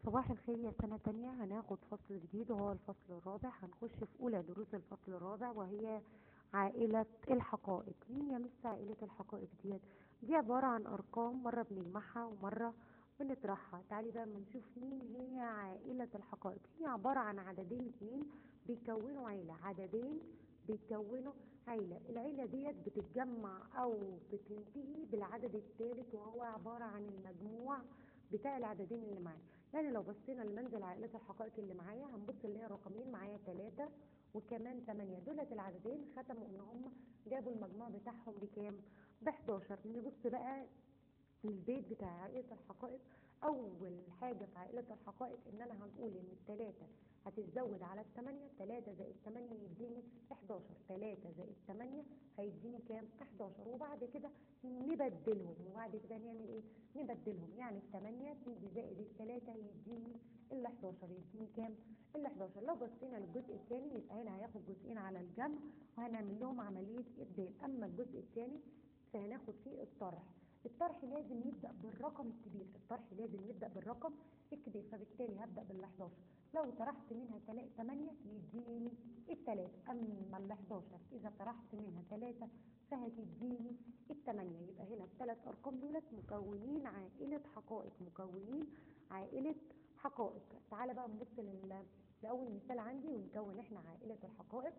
صباح الخير يا سنة تانية هناخد فصل جديد وهو الفصل الرابع هنخش في أولى دروس الفصل الرابع وهي عائلة الحقائق مين يا مس عائلة الحقائق ديت دي عبارة عن أرقام مرة بنجمعها ومرة بنطرحها تعالي بقى اما نشوف مين هي عائلة الحقائق هي عبارة عن عددين اتنين بيكونوا عيلة عددين بيكونوا عيلة العيلة ديت بتتجمع أو بتنتهي بالعدد الثالث وهو عبارة عن المجموع بتاع العددين اللي معايا يعني لو بصينا لمنزل عائلات الحقائق اللي معايا هنبص اللي هي رقمين معايا ثلاثة وكمان ثمانية دولت العددين ختموا ان هم جابوا المجموع بتاعهم بكام ب 11 نبص بقى البيت بتاع عائلة الحقائق أول حاجة في عائلة الحقائق إن أنا هنقول إن التلاتة هتتزود على التمانية تلاتة زائد تمانية يديني 11 تلاتة زائد تمانية هيديني كام 11 وبعد كده نبدلهم وبعد كده نعمل إيه نبدلهم يعني التمانية تيجي زائد التلاتة يديني ال 11 يديني كام ال 11 لو بصينا للجزء الثاني يبقى هنا هياخد جزئين على الجمع وهنعمل لهم عملية إبدال أما الجزء الثاني فهناخد فيه الطرح الطرح لازم يبدأ بالرقم الكبير الطرح لازم يبدأ بالرقم الكبير فبالتالي هبدأ بال 11 لو طرحت منها 8 يديني التلاتة أما ال 11 إذا طرحت منها 3 فهتديني الثمانية يبقى هنا الثلاث أرقام دولت مكونين عائلة حقائق مكونين عائلة حقائق تعالى بقى نبص لل... لأول مثال عندي ونكون احنا عائلة الحقائق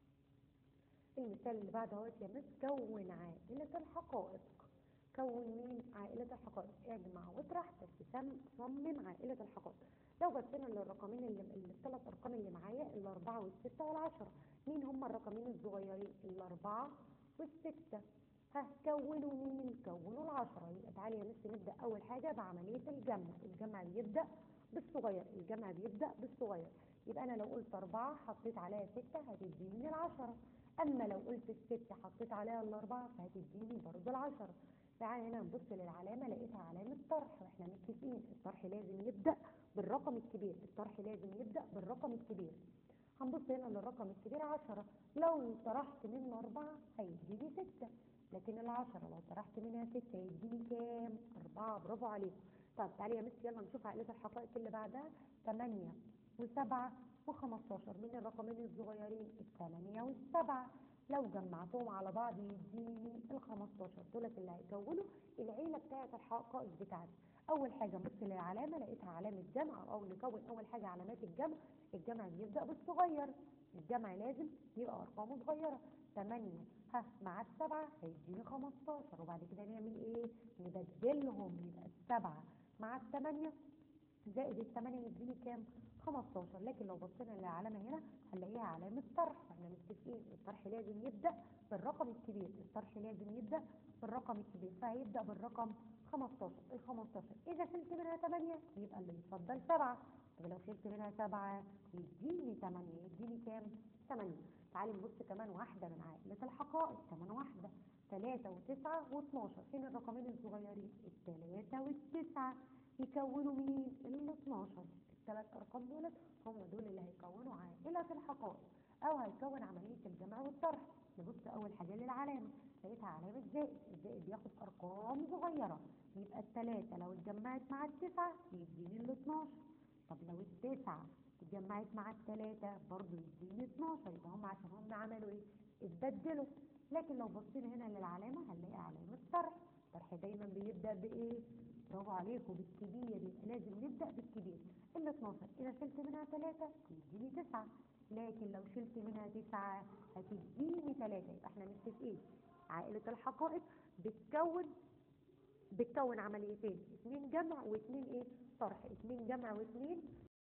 المثال اللي بعده اهوت يا مس كون عائلة الحقائق كون مين عائلة الحقائق اجمع واطرح بس صمم عائلة الحقائق لو بصينا للرقمين اللي الثلاث ارقام اللي معايا الاربعة والستة والعشرة مين هم الرقمين الصغيرين الاربعة والستة هكونوا مين كونوا العشرة يبقى تعالي يا مس نبدأ اول حاجة بعملية الجمع الجمع بيبدأ بالصغير الجمع بيبدأ بالصغير يبقى انا لو قلت اربعة حطيت عليها ستة هتديني العشرة اما لو قلت الستة حطيت عليها الاربعة فهتديني برضه العشرة تعالى هنا نبص للعلامة لقيتها علامة طرح واحنا متفقين الطرح لازم يبدأ بالرقم الكبير الطرح لازم يبدأ بالرقم الكبير هنبص هنا للرقم الكبير 10 لو طرحت منه 4 هيديني 6 لكن العشرة لو طرحت منها 6 هيديني كام 4 برافو عليكم طب تعالي يا مس يلا نشوف عائلة الحقائق اللي بعدها 8 و7 و15 من الرقمين الصغيرين الثمانية والسبعة لو جمعتهم على بعض يديني ال 15 دولت اللي هيكونوا العيله بتاعه الحقائق بتاعتي اول حاجه نبص للعلامه لقيتها علامه جمع او نكون اول حاجه علامات الجمع الجمع بيبدا بالصغير الجمع لازم يبقى ارقامه صغيره 8 ها مع السبعه هيديني 15 وبعد كده نعمل ايه نبدلهم يبقى السبعه مع الثمانيه زائد الثمانيه يديني كام 15 لكن لو بصينا للعلامة هنا هنلاقيها علامة طرح احنا متفقين الطرح لازم يبدأ بالرقم الكبير الطرح لازم يبدأ بالرقم الكبير فهيبدأ بالرقم 15 ال 15 إذا شلت منها 8 يبقى اللي يتفضل 7 طب لو شلت منها 7 يديني 8 يديني كام؟ 8 تعالي نبص كمان واحدة من عائلة الحقائق كمان واحدة 3 و9 و12 فين الرقمين الصغيرين؟ الثلاثة والتسعة يكونوا مين؟ ال 12 الثلاث ارقام دولت هم دول اللي هيكونوا عائله الحقائق او هيكون عمليه الجمع والطرح نبص اول حاجه للعلامه لقيتها علامه زائد الزائد بياخد ارقام صغيره يبقى الثلاثه لو اتجمعت مع التسعه يديني ال 12 طب لو التسعه اتجمعت مع الثلاثه برضه يديني 12 يبقى هم عشان هم عملوا ايه؟ اتبدلوا لكن لو بصينا هنا للعلامه هنلاقي علامه طرح الطرح دايما بيبدا بايه؟ برافو عليكم بالكبير يبقى لازم نبدأ بالكبير ال 12 إذا شلت منها 3 يديني 9 لكن لو شلت منها 9 هتديني 3 يبقى احنا متفقين عائلة الحقائق بتكون بتكون عمليتين اثنين جمع واثنين ايه طرح اثنين جمع واثنين